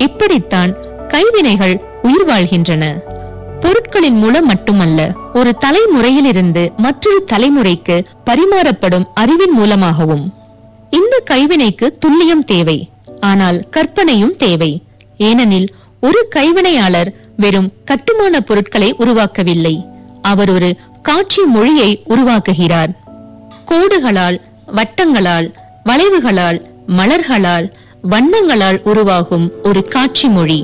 இப்படித்தான் கைவினைகள் உயிர் வாழ்கின்றன பொருட்களின் மூலம் மட்டுமல்ல ஒரு தலைமுறையிலிருந்து மற்றொரு தலைமுறைக்கு பரிமாறப்படும் அறிவின் மூலமாகவும் இந்த கைவினைக்கு துல்லியம் தேவை ஆனால் கற்பனையும் தேவை ஏனெனில் ஒரு கைவினையாளர் வெறும் கட்டுமான பொருட்களை உருவாக்கவில்லை அவர் ஒரு காட்சி மொழியை உருவாக்குகிறார் கோடுகளால் வட்டங்களால் வளைவுகளால் மலர்களால் வண்ணங்களால் உருவாகும் ஒரு காட்சி மொழி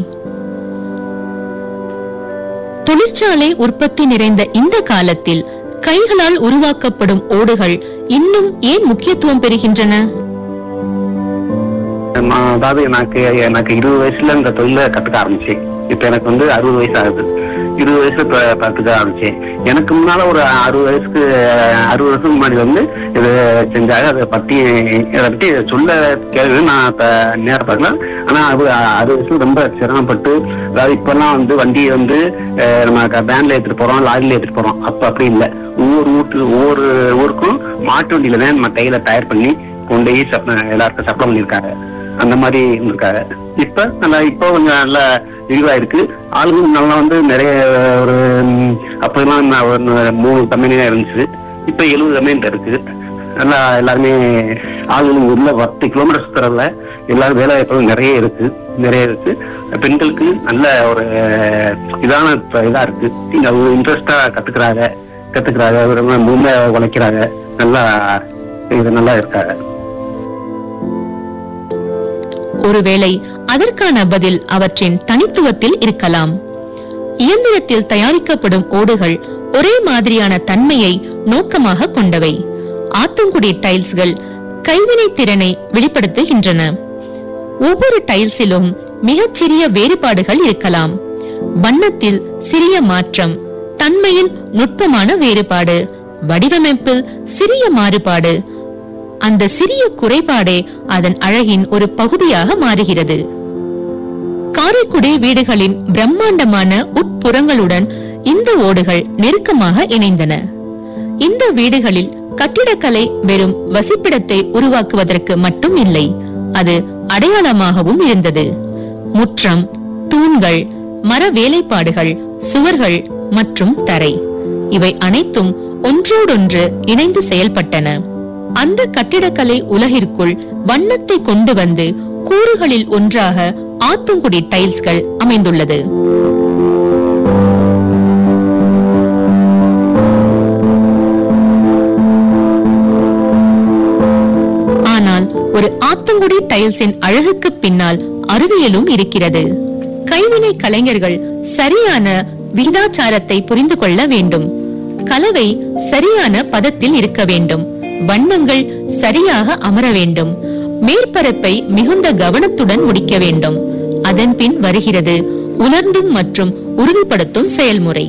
தொழிற்சாலை உற்பத்தி நிறைந்த இந்த காலத்தில் கைகளால் உருவாக்கப்படும் ஓடுகள் இன்னும் ஏன் முக்கியத்துவம் பெறுகின்றன நான் அதாவது எனக்கு எனக்கு இருபது வயசுல இந்த தொழிலை கத்துக்க ஆரம்பிச்சேன் இப்ப எனக்கு வந்து அறுபது வயசு ஆகுது இருபது வயசுல இப்ப கத்துக்க ஆரம்பிச்சேன் எனக்கு முன்னால ஒரு அறுபது வயசுக்கு அறுபது வருஷத்துக்கு முன்னாடி வந்து இது செஞ்சாங்க அதை பத்தி இதை பத்தி சொல்ல கேள்வி நான் இப்ப நேரம் பார்க்கலாம் ஆனா அது அறுபது வயசுல ரொம்ப சிரமப்பட்டு அதாவது இப்பெல்லாம் வந்து வண்டியை வந்து அஹ், நம்ம வேன்ல எடுத்துட்டு போறோம் லாரில எடுத்துட்டு போறோம் அப்ப அப்படி இல்லை ஒவ்வொரு ஊட்டு ஒவ்வொரு ஊருக்கும் மாட்டு வண்டியில தான் நம்ம கையில தயார் பண்ணி கொண்டு போய் சப்~ எல்லாருக்கும் சப்ளை பண்ணியிருக்காங்க அந்த மாதிரி இருக்காங்க இப்ப நல்லா இப்போ கொஞ்சம் நல்லா விரிவா இருக்கு ஆளுங்களும் நல்லா வந்து நிறைய ஒரு ம், அப்பெல்லாம் நான் ஒரு மூணு கம்பெனி தான் இருந்துச்சு இப்ப எழுபது கம்பெனி இருக்கு நல்லா எல்லாருமே ஆளுங்களும் உள்ள பத்து கிலோமீட்டர் சுத்துறதுல எல்லாரும் வேலை வாய்ப்புகள் நிறைய இருக்கு நிறைய இருக்கு பெண்களுக்கு நல்ல ஒரு இதான இப்ப இதா இருக்கு இன்ட்ரெஸ்டா கத்துக்கிறாங்க கத்துக்கிறாங்க ரொம்ப முழுமையா உழைக்கிறாங்க நல்லா இது நல்லா இருக்காங்க ஒருவேளை அதற்கான பதில் அவற்றின் தனித்துவத்தில் இருக்கலாம் இயந்திரத்தில் தயாரிக்கப்படும் ஓடுகள் ஒரே மாதிரியான தன்மையை நோக்கமாக கொண்டவை ஆத்தங்குடி டைல்ஸ்கள் கைவினை திறனை வெளிப்படுத்துகின்றன ஒவ்வொரு டைல்ஸிலும் மிகச்சிறிய வேறுபாடுகள் இருக்கலாம் வண்ணத்தில் சிறிய மாற்றம் தன்மையில் நுட்பமான வேறுபாடு வடிவமைப்பில் சிறிய மாறுபாடு அந்த சிறிய குறைபாடே அதன் அழகின் ஒரு பகுதியாக மாறுகிறது காரைக்குடி வீடுகளின் பிரம்மாண்டமான உட்புறங்களுடன் இந்த ஓடுகள் நெருக்கமாக இணைந்தன இந்த வீடுகளில் கட்டிடக்கலை வெறும் வசிப்பிடத்தை உருவாக்குவதற்கு மட்டும் இல்லை அது அடையாளமாகவும் இருந்தது முற்றம் தூண்கள் மர வேலைப்பாடுகள் சுவர்கள் மற்றும் தரை இவை அனைத்தும் ஒன்றோடொன்று இணைந்து செயல்பட்டன அந்த கட்டிடக்கலை உலகிற்குள் வண்ணத்தை கொண்டு வந்து கூறுகளில் ஒன்றாக ஆத்தங்குடி டைல்ஸ்கள் அமைந்துள்ளது ஆனால் ஒரு ஆத்தங்குடி டைல்ஸின் அழகுக்கு பின்னால் அறிவியலும் இருக்கிறது கைவினை கலைஞர்கள் சரியான விகிதாச்சாரத்தை புரிந்து கொள்ள வேண்டும் கலவை சரியான பதத்தில் இருக்க வேண்டும் வண்ணங்கள் சரியாக அமர வேண்டும் மேற்பரப்பை மிகுந்த கவனத்துடன் முடிக்க வேண்டும் அதன் பின் வருகிறது உலர்ந்தும் மற்றும் உறுதிப்படுத்தும் செயல்முறை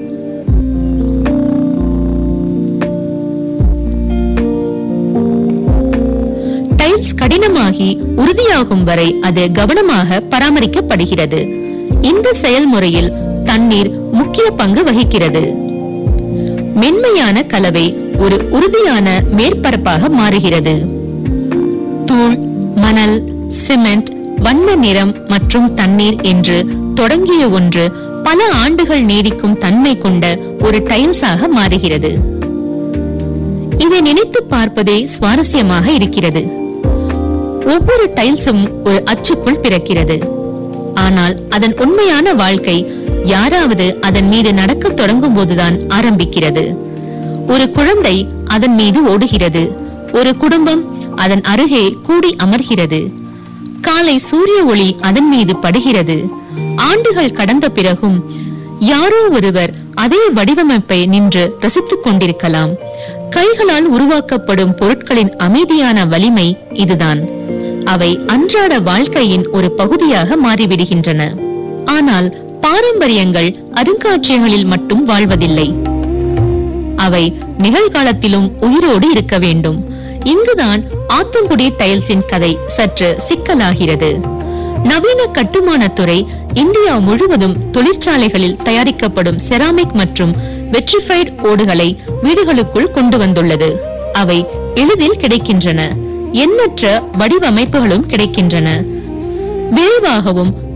டைல்ஸ் கடினமாகி உறுதியாகும் வரை அது கவனமாக பராமரிக்கப்படுகிறது இந்த செயல்முறையில் தண்ணீர் முக்கிய பங்கு வகிக்கிறது மென்மையான கலவை ஒரு உறுதியான மேற்பரப்பாக மாறுகிறது தூள் மணல் சிமெண்ட் வண்ண நிறம் மற்றும் தண்ணீர் என்று தொடங்கிய ஒன்று பல ஆண்டுகள் நீடிக்கும் தன்மை கொண்ட ஒரு டைல்ஸாக மாறுகிறது இதை நினைத்து பார்ப்பதே சுவாரஸ்யமாக இருக்கிறது ஒவ்வொரு டைல்ஸும் ஒரு அச்சுக்குள் பிறக்கிறது ஆனால் அதன் உண்மையான வாழ்க்கை யாராவது அதன் மீது நடக்கத் தொடங்கும் போதுதான் ஆரம்பிக்கிறது ஒரு குழந்தை அதன் மீது ஓடுகிறது ஒரு குடும்பம் அதன் அருகே கூடி அமர்கிறது காலை சூரிய ஒளி அதன் மீது படுகிறது ஆண்டுகள் கடந்த பிறகும் யாரோ ஒருவர் அதே வடிவமைப்பை நின்று ரசித்துக் கொண்டிருக்கலாம் கைகளால் உருவாக்கப்படும் பொருட்களின் அமைதியான வலிமை இதுதான் அவை அன்றாட வாழ்க்கையின் ஒரு பகுதியாக மாறிவிடுகின்றன ஆனால் பாரம்பரியங்கள் அருங்காட்சியகங்களில் மட்டும் வாழ்வதில்லை அவை நிகழ்காலத்திலும் உயிரோடு இருக்க வேண்டும் இங்குதான் ஆத்தங்குடி டைல்ஸின் கதை சற்று சிக்கலாகிறது நவீன கட்டுமானத்துறை இந்தியா முழுவதும் தொழிற்சாலைகளில் தயாரிக்கப்படும் செராமிக் மற்றும் வெட்ரிஃபைடு ஓடுகளை வீடுகளுக்குள் கொண்டு வந்துள்ளது அவை எளிதில் கிடைக்கின்றன எண்ணற்ற வடிவமைப்புகளும் கிடைக்கின்றன விரைவாகவும்